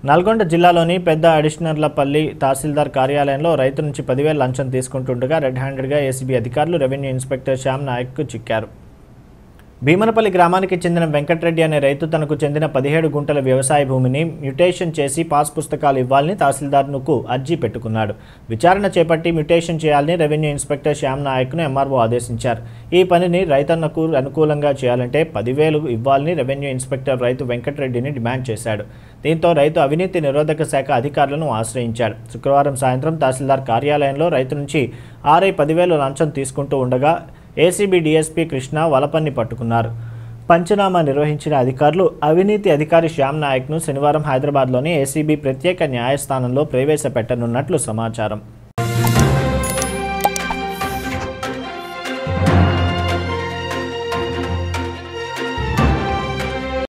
నల్గొండ జిల్లాలోని పెద్ద అడిషనర్లపల్లి తహసీల్దార్ కార్యాలయంలో రైతు నుంచి పదివేల లంచం తీసుకుంటుండగా రెడ్ హ్యాండెడ్గా ఏసీబీ అధికారులు రెవెన్యూ ఇన్స్పెక్టర్ శ్యామ్ నాయక్కు చిక్కారు భీమనపల్లి గ్రామానికి చెందిన వెంకటరెడ్డి అనే రైతు తనకు చెందిన పదిహేడు గుంటల వ్యవసాయ భూమిని మ్యుటేషన్ చేసి పాస్ పుస్తకాలు ఇవ్వాలని తహసీల్దార్నుకు అర్జీ పెట్టుకున్నాడు విచారణ చేపట్టి మ్యుటేషన్ చేయాలని రెవెన్యూ ఇన్స్పెక్టర్ శ్యామ్ నాయక్ను ఎంఆర్ఓ ఆదేశించారు ఈ పనిని రైతన్నకు అనుకూలంగా చేయాలంటే పదివేలు ఇవ్వాలని రెవెన్యూ ఇన్స్పెక్టర్ రైతు వెంకటరెడ్డిని డిమాండ్ చేశాడు దీంతో రైతు అవినీతి నిరోధక శాఖ అధికారులను ఆశ్రయించాడు శుక్రవారం సాయంత్రం తహసీల్దార్ కార్యాలయంలో రైతు నుంచి ఆర్ఐ పదివేలు లంచం తీసుకుంటూ ఉండగా ఏసీబీ డీఎస్పీ కృష్ణ వలపన్ని పట్టుకున్నారు పంచనామా నిర్వహించిన అధికారులు అవినీతి అధికారి శ్యామ్ నాయక్ను శనివారం హైదరాబాద్లోని ఏసీబీ ప్రత్యేక న్యాయస్థానంలో ప్రవేశపెట్టనున్నట్లు సమాచారం